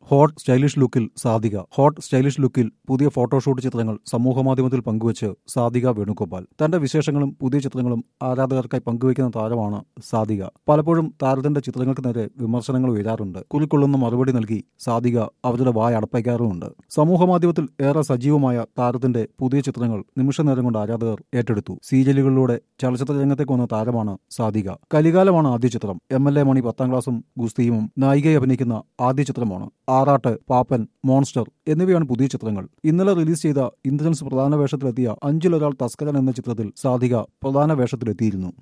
hot stylish ലുക്കിൽ Sadhika hot stylish ലുക്കിൽ പുതിയ ഫോട്ടോഷൂട്ട് ചിത്രങ്ങൾ സമൂഹമാധ്യമത്തിൽ പങ്കുവച്ച് സാധിക വേണുഗോപാൽ തന്റെ വിശേഷങ്ങളും പുതിയ ചിത്രങ്ങളും ആരാധകർക്കായി പങ്കുവയ്ക്കുന്ന താരമാണ് സാധിക പലപ്പോഴും താരത്തിന്റെ ചിത്രങ്ങൾക്ക് നേരെ വിമർശനങ്ങൾ ഉയരാറുണ്ട് കുറിക്കൊള്ളുന്ന മറുപടി നൽകി സാധിക അവരുടെ വായ അടപ്പിക്കാറുമുണ്ട് സമൂഹമാധ്യമത്തിൽ ഏറെ സജീവമായ താരത്തിന്റെ പുതിയ ചിത്രങ്ങൾ നിമിഷനേരം കൊണ്ട് ആരാധകർ ഏറ്റെടുത്തു സീരിയലുകളിലൂടെ ചലച്ചിത്ര രംഗത്തേക്ക് വന്ന താരമാണ് സാധിക കലികാലമാണ് ആദ്യ ചിത്രം എം എൽ എ മണി പത്താം ക്ലാസ്സും ഗുസ്തിയും നായികയെ അഭിനയിക്കുന്ന ആദ്യ ചിത്രമാണ് ആറാട്ട് പാപ്പൻ മോൺസ്റ്റർ എന്നിവയാണ് പുതിയ ചിത്രങ്ങൾ ഇന്നലെ റിലീസ് ചെയ്ത ഇന്ദ്രൻസ് പ്രധാന വേഷത്തിലെത്തിയ അഞ്ചിലൊരാൾ തസ്കരൻ എന്ന ചിത്രത്തിൽ സാധിക പ്രധാന വേഷത്തിലെത്തിയിരുന്നു